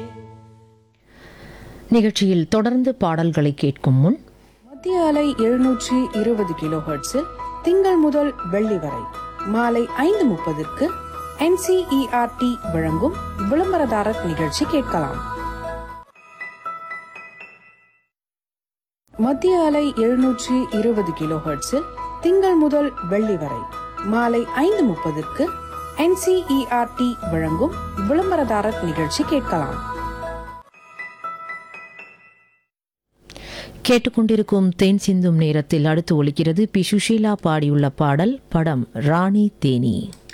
நிகழ்ச்சியில் தொடர்ந்து பாடல்களை கேட்கும் முன் மத்திய அலை எழுநூற்றி இருபது கிலோ ஹெர்ட்ஸில் திங்கள் முதல் வெள்ளி வரை மாலை ஐந்து முப்பதுக்கு என்சிஇஆர்டி வழங்கும் விளம்பரதாரர் நிகழ்ச்சி கேட்கலாம் மத்திய அலை எழுநூற்றி இருபது கிலோ ஹெர்ட்ஸில் திங்கள் முதல் வெள்ளி வரை மாலை ஐந்து முப்பதுக்கு என்சிஇஆர்டி வழங்கும் விளம்பரதாரர் நிகழ்ச்சி கேட்கலாம் கேட்டுக்கொண்டிருக்கும் தேன் சிந்தும் நேரத்தில் அடுத்து ஒலிக்கிறது பி சுஷீலா பாடியுள்ள பாடல் படம் ராணி தேனி